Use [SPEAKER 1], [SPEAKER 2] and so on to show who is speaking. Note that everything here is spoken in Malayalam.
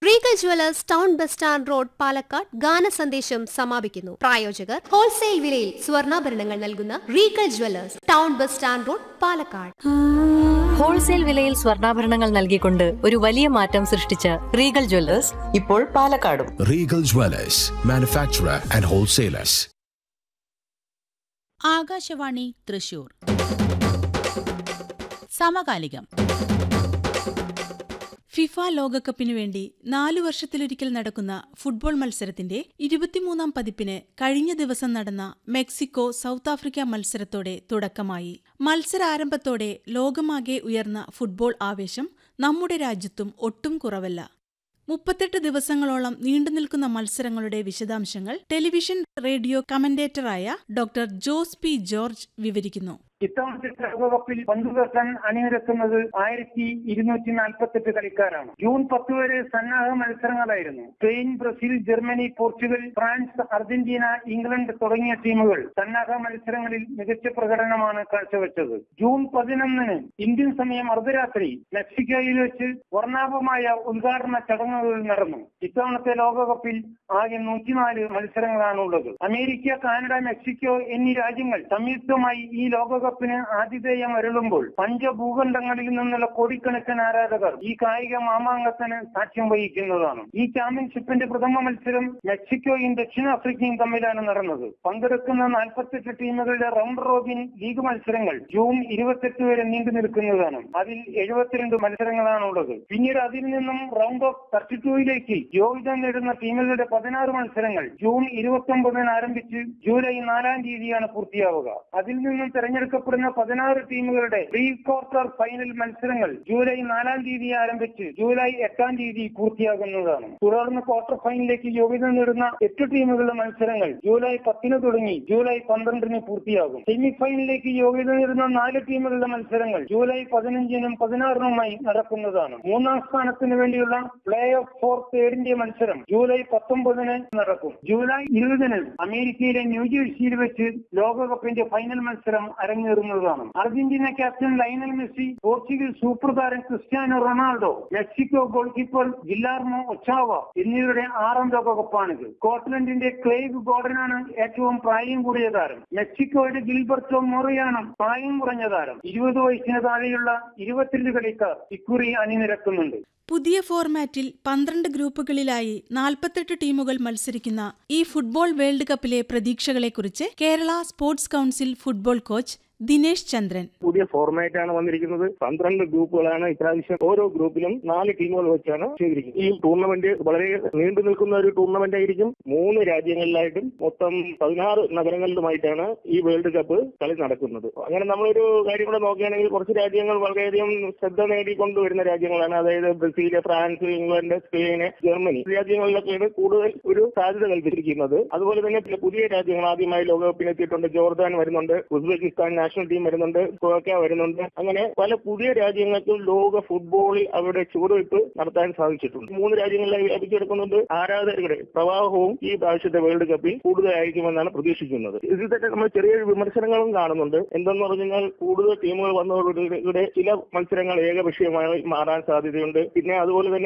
[SPEAKER 1] Regal jewellers town bus stand road Palakkad ഗാന സന്ദേശം സമാപിക്കുന്നു പ്രായോജകർ ഹോൾസെയിൽ വിലയിൽ സ്വർണ്ണാഭരണങ്ങൾ നൽകുന്ന Regal jewellers town bus stand road Palakkad
[SPEAKER 2] wholesale വിലയിൽ സ്വർണ്ണാഭരണങ്ങൾ നൽകിക്കൊണ്ട് ഒരു വലിയ മാറ്റം സൃഷ്ടിച്ച റീഗൽ ജ്വല്ലേഴ്സ്
[SPEAKER 3] ഇപ്പോൾ പാലക്കാടും
[SPEAKER 4] Regal Dwellers, manufacturer and wholesalers.
[SPEAKER 5] Akashvani Thrissur സമകാലികം ഫിഫ ലോകകപ്പിനു വേണ്ടി നാലു വർഷത്തിലൊരിക്കൽ നടക്കുന്ന ഫുട്ബോൾ മത്സരത്തിന്റെ ഇരുപത്തിമൂന്നാം പതിപ്പിന് കഴിഞ്ഞ ദിവസം നടന്ന മെക്സിക്കോ സൗത്ത് ആഫ്രിക്ക മത്സരത്തോടെ തുടക്കമായി മത്സരാരംഭത്തോടെ ലോകമാകെ ഉയർന്ന ഫുട്ബോൾ ആവേശം നമ്മുടെ രാജ്യത്തും ഒട്ടും കുറവല്ല മുപ്പത്തെട്ട് ദിവസങ്ങളോളം നീണ്ടുനിൽക്കുന്ന മത്സരങ്ങളുടെ വിശദാംശങ്ങൾ ടെലിവിഷൻ റേഡിയോ കമന്റേറ്ററായ ഡോക്ടർ ജോസ് പി ജോർജ് വിവരിക്കുന്നു
[SPEAKER 6] ഇത്തവണത്തെ ലോകകപ്പിൽ പന്തുതട്ടാൻ അണിനിരക്കുന്നത് ആയിരത്തി ഇരുന്നൂറ്റി നാൽപ്പത്തെട്ട് കളിക്കാരാണ് ജൂൺ പത്ത് വരെ സന്നാഹ മത്സരങ്ങളായിരുന്നു Spain Brazil Germany Portugal France Argentina England തുടങ്ങിയ ടീമുകൾ സന്നാഹ മത്സരങ്ങളിൽ മികച്ച പ്രകടനമാണ് കാഴ്ചവെച്ചത് ജൂൺ പതിനൊന്നിന് ഇന്ത്യൻ സമയം അർദ്ധരാത്രി മെക്സിക്കോയിൽ വെച്ച് വർണ്ണാഭമായ ഉദ്ഘാടന ചടങ്ങുകൾ നടന്നു ഇത്തവണത്തെ ലോകകപ്പിൽ ആകെ നൂറ്റിനാല് മത്സരങ്ങളാണുള്ളത് അമേരിക്ക കാനഡ മെക്സിക്കോ എന്നീ രാജ്യങ്ങൾ സംയുക്തമായി ഈ ലോകകപ്പിന് ആതിഥേയം അരുളുമ്പോൾ പഞ്ചഭൂഖണ്ഡങ്ങളിൽ നിന്നുള്ള കോടിക്കണക്കിന് ആരാധകർ ഈ കായിക മാമാങ്കത്തിന് സാക്ഷ്യം വഹിക്കുന്നതാണ് ഈ ചാമ്പ്യൻഷിപ്പിന്റെ പ്രഥമ മത്സരം മെക്സിക്കോയും ദക്ഷിണാഫ്രിക്കയും തമ്മിലാണ് നടന്നത് പങ്കെടുക്കുന്ന നാൽപ്പത്തെട്ട് ടീമുകളുടെ റൗണ്ട് റോബിൻ ലീഗ് മത്സരങ്ങൾ ജൂൺ ഇരുപത്തെട്ട് വരെ നീണ്ടു നിൽക്കുന്നതാണ് അതിൽ എഴുപത്തിരണ്ട് മത്സരങ്ങളാണുള്ളത് പിന്നീട് അതിൽ നിന്നും റൗണ്ട് ഓഫ് തേർട്ടി ടൂയിലേക്ക് യോഗ്യത നേടുന്ന ടീമുകളുടെ പതിനാറ് മത്സരങ്ങൾ ജൂൺ ഇരുപത്തി ഒമ്പതിന് ആരംഭിച്ച് ജൂലൈ നാലാം തീയതിയാണ് പൂർത്തിയാവുക അതിൽ നിന്നും തെരഞ്ഞെടുക്കപ്പെടുന്ന പതിനാറ് ടീമുകളുടെ പ്രീ ക്വാർട്ടർ ഫൈനൽ മത്സരങ്ങൾ ജൂലൈ നാലാം തീയതി ആരംഭിച്ച് ജൂലൈ എട്ടാം തീയതി പൂർത്തിയാകുന്നതാണ് തുടർന്ന് ക്വാർട്ടർ ഫൈനലിലേക്ക് യോഗ്യത നേടുന്ന എട്ട് ടീമുകളുടെ മത്സരങ്ങൾ ജൂലൈ പത്തിന് തുടങ്ങി ജൂലൈ പന്ത്രണ്ടിന് പൂർത്തിയാകും സെമി ഫൈനലിലേക്ക് യോഗ്യത നേടുന്ന നാല് ടീമുകളുടെ മത്സരങ്ങൾ ജൂലൈ പതിനഞ്ചിനും പതിനാറിനുമായി നടക്കുന്നതാണ് മൂന്നാം സ്ഥാനത്തിന് വേണ്ടിയുള്ള പ്ലേ ഓഫ് ഫോർ തേർഡിന്റെ മത്സരം ജൂലൈ പത്തൊമ്പതിന് നടക്കും ജൂലൈ ഇരുപതിന് അമേരിക്കയിലെ ന്യൂജേഴ്സിയിൽ വെച്ച് ലോകകപ്പിന്റെ ഫൈനൽ മത്സരം അരങ്ങേറുന്നതാണ് Argentina captain Lionel Messi Portugal super താരം Cristiano Ronaldo Mexico goal keeper Guillermo Ochoa എന്നിവരുടെ ആറാം ലോകകപ്പാണിത് സ്കോട്ട്ലൻഡിന്റെ ക്ലേഗ് ഗോർഡനാണ് ഏറ്റവും പ്രായം കൂടിയ താരം മെക്സിക്കോയുടെ ഗിൽബർട്ടോ മൊറിയാണ് പ്രായം കുറഞ്ഞ താരം ഇരുപത് വയസ്സിന് താഴെയുള്ള ഇരുപത്തിരണ്ട് കളിക്കാർ ഇക്കുറി അണിനിരക്കുന്നുണ്ട്
[SPEAKER 5] പുതിയ ഫോർമാറ്റിൽ പന്ത്രണ്ട് ഗ്രൂപ്പുകളിലായി നാൽപ്പത്തെട്ട് ടീമുകൾ മത്സരിക്കുന്ന ഈ ഫുട്ബോൾ വേൾഡ് കപ്പിലെ പ്രതീക്ഷകളെക്കുറിച്ച് Kerala sports council football coach Dinesh Chandran
[SPEAKER 7] പുതിയ ഫോർമാറ്റ് ആണ് വന്നിരിക്കുന്നത് പന്ത്രണ്ട് ഗ്രൂപ്പുകളാണ് ഇപ്രാവശ്യം ഓരോ ഗ്രൂപ്പിലും നാല് ടീമുകൾ വെച്ചാണ് ചെയ്തിരിക്കുന്നത് ഈ ടൂർണമെന്റ് വളരെ നീണ്ടു നിൽക്കുന്ന ഒരു ടൂർണമെന്റ് ആയിരിക്കും മൂന്ന് രാജ്യങ്ങളിലായിട്ടും മൊത്തം പതിനാറ് നഗരങ്ങളിലുമായിട്ടാണ് ഈ വേൾഡ് കപ്പ് കളി നടക്കുന്നത് അങ്ങനെ നമ്മളൊരു കാര്യം കൂടെ നോക്കുകയാണെങ്കിൽ കുറച്ച് രാജ്യങ്ങൾ വളരെയധികം ശ്രദ്ധ നേടിക്കൊണ്ടുവരുന്ന രാജ്യങ്ങളാണ് അതായത് ബ്രസീൽ ഫ്രാൻസ് ഇംഗ്ലണ്ട് സ്പെയിന് ജർമ്മനി ഈ രാജ്യങ്ങളിലൊക്കെയാണ് കൂടുതൽ ഒരു സാധ്യത കൽപ്പിച്ചിരിക്കുന്നത് അതുപോലെ തന്നെ ചില പുതിയ രാജ്യങ്ങൾ ആദ്യമായി ലോകകപ്പിന് എത്തിയിട്ടുണ്ട് ജോർദാൻ വരുന്നുണ്ട് ഉസ്ബെക്കിസ്ഥാൻ നാഷണൽ ടീം വരുന്നുണ്ട് ക്രൊയേഷ്യ വരുന്നുണ്ട് അങ്ങനെ പല പുതിയ രാജ്യങ്ങൾക്കും ലോക ഫുട്ബോളിൽ അവരുടെ ചുവടുവയ്പ് നടത്താൻ സാധിച്ചിട്ടുണ്ട് മൂന്ന് രാജ്യങ്ങളിലായി വ്യാപിച്ചെടുക്കുന്നുണ്ട് ആരാധകരുടെ പ്രവാഹവും ഈ പ്രാവശ്യത്തെ വേൾഡ് കപ്പിൽ കൂടുതലായിരിക്കുമെന്നാണ് പ്രതീക്ഷിക്കുന്നത് ഇതിൽ തന്നെ നമ്മൾ ചെറിയ വിമർശനങ്ങളും കാണുന്നുണ്ട് എന്തെന്ന് പറഞ്ഞാൽ കൂടുതൽ ടീമുകൾ വന്നതോടുകൂടി ചില മത്സരങ്ങൾ ഏകപക്ഷീയമായി മാറാൻ സാധ്യതയുണ്ട് പിന്നെ അതുപോലെ തന്നെ